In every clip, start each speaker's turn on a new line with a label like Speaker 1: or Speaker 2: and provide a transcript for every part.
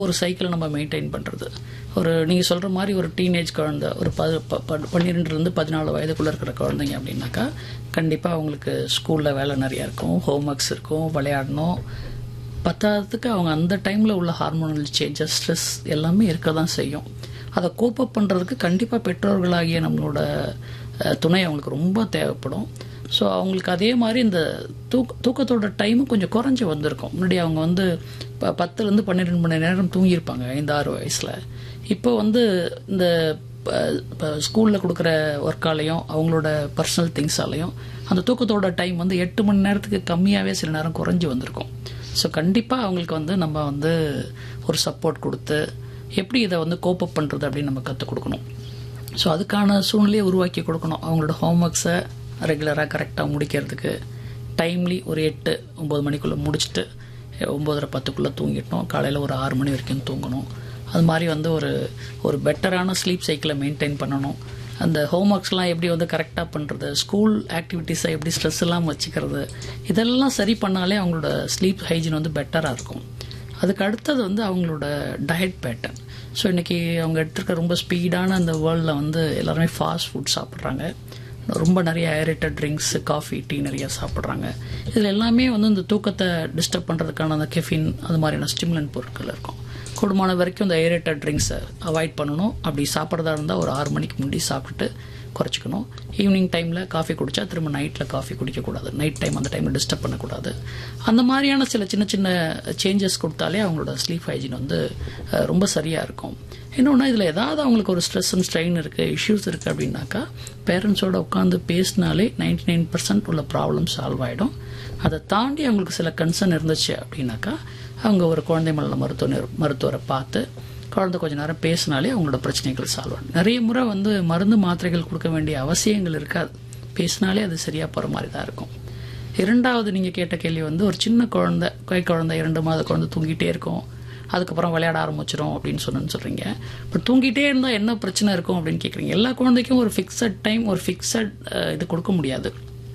Speaker 1: ஒரு சைக்கிளை நம்ம மெயின்டைன் பண்ணுறது ஒரு நீங்கள் சொல்கிற மாதிரி ஒரு டீனேஜ் குழந்தை ஒரு ப ப- ப- பன்னிரெண்டுலேருந்து பதினாலு வயதுக்குள்ளே இருக்கிற குழந்தைங்க அப்படின்னாக்கா கண்டிப்பாக அவங்களுக்கு ஸ்கூலில் வேலை நிறையா இருக்கும் ஹோம் ஒர்க்ஸ் இருக்கும் விளையாடணும் பத்தாததுக்கு அவங்க அந்த டைமில் உள்ள ஹார்மோனல் சேஞ்சஸ் ஸ்ட்ரெஸ் எல்லாமே இருக்க தான் செய்யும் அதை கோப்பப் பண்ணுறதுக்கு கண்டிப்பாக பெற்றோர்களாகிய நம்மளோட அஹ், துணை அவங்களுக்கு ரொம்ப தேவைப்படும் ஸோ அவங்களுக்கு அதே மாதிரி இந்த தூக்க தூக்கத்தோட டைமும் கொஞ்சம் குறைஞ்சி வந்திருக்கும் முன்னாடி அவங்க வந்து ப பத்துலேருந்து பன்னிரெண்டு மணி நேரம் தூங்கியிருப்பாங்க ஐந்து ஆறு வயசில் இப்போ வந்து இந்த இப்போ ஸ்கூலில் கொடுக்குற ஒர்க்காலையும் அவங்களோட பர்சனல் திங்ஸாலையும் அந்த தூக்கத்தோட டைம் வந்து எட்டு மணி நேரத்துக்கு கம்மியாகவே சில நேரம் குறைஞ்சி வந்திருக்கும் ஸோ கண்டிப்பாக அவங்களுக்கு வந்து நம்ம வந்து ஒரு சப்போர்ட் கொடுத்து எப்படி இதை வந்து கோப்பப் பண்ணுறது அப்படின்னு நம்ம கற்றுக் கொடுக்கணும் ஸோ அதுக்கான சூழ்நிலையை உருவாக்கி கொடுக்கணும் அவங்களோட ஹோம்ஒர்க்ஸை ரெகுலராக கரெக்டாக முடிக்கிறதுக்கு டைம்லி ஒரு எட்டு ஒம்பது மணிக்குள்ளே முடிச்சுட்டு ஒம்போதரை பத்துக்குள்ளே தூங்கிட்டோம் காலையில் ஒரு ஆறு மணி வரைக்கும் தூங்கணும் அது மாதிரி வந்து ஒரு ஒரு பெட்டரான ஸ்லீப் சைக்கிளை மெயின்டைன் பண்ணணும் அந்த ஹோம்ஒர்க்ஸ்லாம் எப்படி வந்து கரெக்டாக பண்ணுறது ஸ்கூல் ஆக்டிவிட்டீஸை எப்படி ஸ்ட்ரெஸ் இல்லாமல் வச்சுக்கிறது இதெல்லாம் சரி பண்ணாலே அவங்களோட ஸ்லீப் ஹைஜீன் வந்து பெட்டராக இருக்கும் அதுக்கு அடுத்தது வந்து அவங்களோட டயட் பேட்டர்ன் ஸோ இன்றைக்கி அவங்க எடுத்துருக்க ரொம்ப ஸ்பீடான அந்த வேர்ல்டில் வந்து எல்லாருமே ஃபாஸ்ட் ஃபுட் சாப்பிட்றாங்க ரொம்ப நிறைய ஏரேட்டட் ட்ரிங்க்ஸ் காஃபி டீ நிறைய சாப்பிட்றாங்க இதில் எல்லாமே வந்து இந்த தூக்கத்தை டிஸ்டர்ப் பண்ணுறதுக்கான அந்த கெஃபின் அது மாதிரியான ஸ்டிமுலன் பொருட்கள் இருக்கும் கூடுமான வரைக்கும் இந்த ஏரேட்டட் ட்ரிங்க்ஸை அவாய்ட் பண்ணணும் அப்படி சாப்பிட்றதா இருந்தால் ஒரு ஆறு மணிக்கு முன்னாடி சாப்பிட்டுட்டு குறைச்சிக்கணும் ஈவினிங் டைமில் காஃபி குடித்தா திரும்ப நைட்டில் காஃபி குடிக்கக்கூடாது நைட் டைம் அந்த டைமில் டிஸ்டர்ப் பண்ணக்கூடாது அந்த மாதிரியான சில சின்ன சின்ன சேஞ்சஸ் கொடுத்தாலே அவங்களோட ஸ்லீப் ஹைஜீன் வந்து அஹ், ரொம்ப சரியாக இருக்கும் இன்னொன்று இதில் ஏதாவது அவங்களுக்கு ஒரு ஸ்ட்ரெஸ் அண்ட் ஸ்ட்ரெயின் இருக்குது இஷ்யூஸ் இருக்குது அப்படின்னாக்கா பேரண்ட்ஸோட உட்காந்து பேசினாலே நைன்டி நைன் பர்சன்ட் உள்ள ப்ராப்ளம் சால்வ் ஆகிடும் அதை தாண்டி அவங்களுக்கு சில கன்சர்ன் இருந்துச்சு அப்படின்னாக்கா அவங்க ஒரு குழந்தை மல்ல மருத்துவ மருத்துவரை பார்த்து குழந்தை கொஞ்ச நேரம் பேசினாலே அவங்களோட பிரச்சனைகள் சால்வ் ஆகும் நிறைய முறை வந்து மருந்து மாத்திரைகள் கொடுக்க வேண்டிய அவசியங்கள் இருக்காது பேசினாலே அது சரியாக போகிற மாதிரி தான் இருக்கும் இரண்டாவது நீங்கள் கேட்ட கேள்வி வந்து ஒரு சின்ன குழந்தை கை குழந்தை இரண்டு மாத குழந்தை தூங்கிட்டே இருக்கும் அதுக்கப்புறம் விளையாட ஆரம்பிச்சிரும் அப்படின்னு சொன்னு சொல்கிறீங்க பட் தூங்கிட்டே இருந்தால் என்ன பிரச்சனை இருக்கும் அப்படின்னு கேட்குறீங்க எல்லா குழந்தைக்கும் ஒரு ஃபிக்ஸட் டைம் ஒரு ஃபிக்ஸட் இது கொடுக்க முடியாது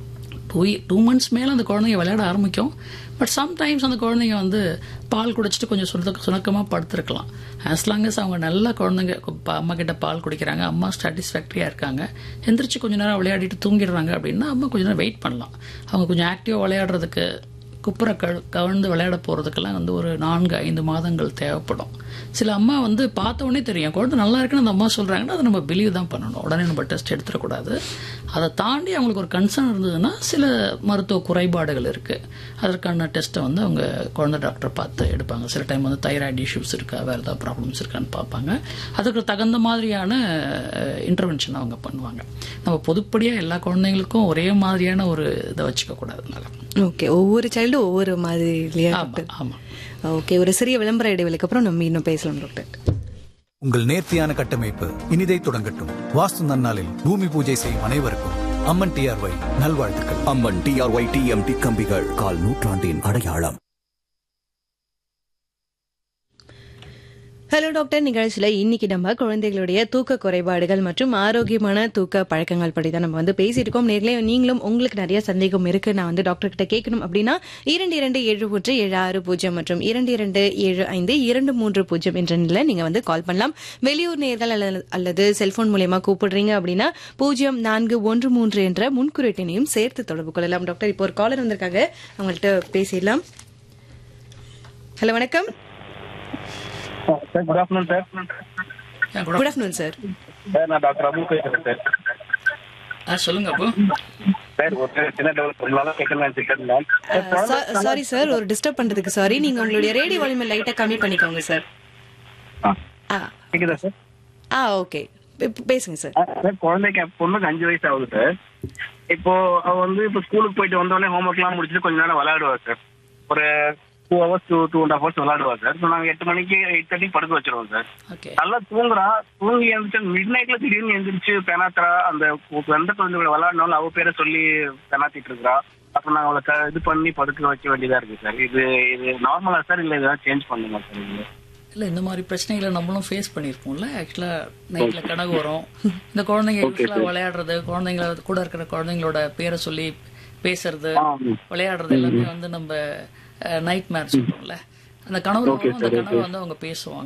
Speaker 1: டூ டூ மந்த்ஸ் மேலே அந்த குழந்தைங்க விளையாட ஆரம்பிக்கும் பட் சம்டைம்ஸ் அந்த குழந்தைங்க வந்து பால் குடிச்சிட்டு கொஞ்சம் சுணக்க சுணக்கமாக படுத்துருக்கலாம் ஆஸ் லாங் as அவங்க நல்ல குழந்தைங்க ப- அம்மா கிட்ட பால் குடிக்கிறாங்க அம்மா சாட்டிஸ்ஃபேக்டரியாக இருக்காங்க எந்திரிச்சு கொஞ்ச நேரம் விளையாடிட்டு தூங்கிடுறாங்க அப்படின்னா அம்மா கொஞ்ச நேரம் வெயிட் பண்ணலாம் அவங்க கொஞ்சம் ஆக்டிவாக விளையாடுறதுக்கு குப்புற கழு கவிழ்ந்து விளையாட போகிறதுக்கெல்லாம் வந்து ஒரு நான்கு ஐந்து மாதங்கள் தேவைப்படும் சில அம்மா வந்து பார்த்த உடனே தெரியும் குழந்தை நல்லா இருக்குன்னு அந்த அம்மா சொல்கிறாங்கன்னா அதை நம்ம பிலீவ் தான் பண்ணணும் உடனே நம்ம டெஸ்ட் எடுத்துடக்கூடாது அதை தாண்டி அவங்களுக்கு ஒரு கன்சர்ன் இருந்ததுன்னா சில மருத்துவ குறைபாடுகள் இருக்குது அதற்கான டெஸ்ட்டை வந்து அவங்க குழந்தை டாக்டரை பார்த்து எடுப்பாங்க சில டைம் வந்து தைராய்டு இஷ்யூஸ் இருக்கா வேறு ஏதாவது ப்ராப்ளம்ஸ் இருக்கான்னு பார்ப்பாங்க அதுக்கு தகுந்த மாதிரியான இன்டர்வென்ஷன் அவங்க பண்ணுவாங்க நம்ம பொதுப்படியாக எல்லா குழந்தைங்களுக்கும் ஒரே மாதிரியான ஒரு இதை வச்சுக்க கூடாதுனால
Speaker 2: ஓகே ஒவ்வொரு சைல்டும் ஒவ்வொரு மாதிரி இல்லையா
Speaker 1: ஆமா
Speaker 2: டாக்டர்
Speaker 1: ஆமா
Speaker 2: ஓகே ஒரு சிறிய விளம்பர இடைவெளிக்கு அப்புறம் நம்ம இன்னும் பேசலாம் டாக்டர்
Speaker 3: உங்கள் நேர்த்தியான கட்டமைப்பு இனிதை தொடங்கட்டும் வாஸ்து நன்னாளில் பூமி பூஜை செய்யும் அனைவருக்கும் அம்மன் டிஆர்ஒய் நல்வாழ்த்துக்கள்
Speaker 4: அம்மன் டிஆர்ஒய் டிஎம்டி கம்பிகள் கால் நூற்றாண்டின் அடையாளம்
Speaker 2: ஹலோ டாக்டர் நிகழ்ச்சியில இன்னைக்கு நம்ம குழந்தைகளுடைய தூக்க குறைபாடுகள் மற்றும் ஆரோக்கியமான தூக்க பழக்கங்கள் பற்றி தான் நம்ம வந்து பேசியிருக்கோம் நேர்களே நீங்களும் உங்களுக்கு நிறைய சந்தேகம் இருக்கு நான் வந்து டாக்டர் கிட்ட கேட்கணும் அப்படின்னா இரண்டு இரண்டு ஏழு ஒன்று ஏழு ஆறு பூஜ்ஜியம் மற்றும் இரண்டு இரண்டு ஏழு ஐந்து இரண்டு மூன்று பூஜ்ஜியம் என்ற நிலையில நீங்க வந்து கால் பண்ணலாம் வெளியூர் நேர்கள் அல்லது அல்லது செல்போன் மூலியமா கூப்பிடுறீங்க அப்படின்னா பூஜ்ஜியம் நான்கு ஒன்று மூன்று என்ற முன்குறிட்டினையும் சேர்த்து தொடர்பு கொள்ளலாம் டாக்டர் இப்போ ஒரு காலர் வந்திருக்காங்க அவங்கள்ட்ட பேசிடலாம் ஹலோ வணக்கம்
Speaker 5: சார் குட் ஆஃப்டர்நூன் சார்
Speaker 1: ஏன் கூட
Speaker 2: குட் ஆஃப்டர்நூன் சார்
Speaker 5: சார் நான் டாக்டர் அபு பேசுறேன் சார்
Speaker 1: ஆ சொல்லுங்க அப்போ
Speaker 5: சார் ஒரு சின்ன டவுட் ரொம்ப நாளாக கேட்கலாம் நினைச்சிட்டேன்
Speaker 2: சாரி சார் ஒரு டிஸ்டர்ப் பண்றதுக்கு சாரி நீங்க உங்களுடைய ரேடியோ வால்யூம் லைட்டா கம்மி பண்ணிக்கோங்க சார் ஆ
Speaker 5: கேக்குதா சார்
Speaker 2: ஆ ஓகே பேசுங்க சார்
Speaker 5: சார் குழந்தைக்கு என் பொண்ணுக்கு அஞ்சு வயசு ஆகுது சார் இப்போ அவ வந்து இப்போ ஸ்கூலுக்கு போயிட்டு வந்தோடனே ஹோம்ஒர்க்லாம் முடிச்சுட்டு கொஞ்ச நேரம் விளையாடுவா சார் ஒரு two hours two two and hours விளையாடுவா சார் ஸோ நாங்கள் எட்டு மணிக்கு எயிட் தேர்ட்டி படுக்க வச்சிருவோம் சார்
Speaker 1: ஓகே
Speaker 5: நல்லா தூங்குறா தூங்கி எழுந்திரிச்சு மிட் நைட்ல திடீர்னு எந்திரிச்சு பெனாத்துறா அந்த எந்த குழந்தைகளை விளையாடினாலும் அவ பேரை சொல்லி பெனாத்திட்டு இருக்கிறா அப்ப நாங்க அவளை க- இது பண்ணி படுக்க வைக்க வேண்டியதா இருக்கு சார் இது இது நார்மலா சார் இல்ல ஏதாவது சேஞ்ச் பண்ணுமா சார் இது
Speaker 1: இல்லை இந்த மாதிரி பிரச்சனைகளை நம்மளும் ஃபேஸ் பண்ணியிருக்கோம்ல ஆக்சுவலாக நைட்டில் கனவு வரும் இந்த குழந்தைங்க யூஸ்வலாக விளையாடுறது குழந்தைங்கள கூட இருக்கிற குழந்தைங்களோட பேரை சொல்லி பேசுறது விளையாடுறது எல்லாமே வந்து நம்ம நைட் மேர் சொல்றோம்ல அந்த கணவர்
Speaker 5: Okay,
Speaker 1: அந்த
Speaker 5: sir,
Speaker 1: கனவை
Speaker 5: okay.
Speaker 1: வந்து அவங்க பேசுவாங்க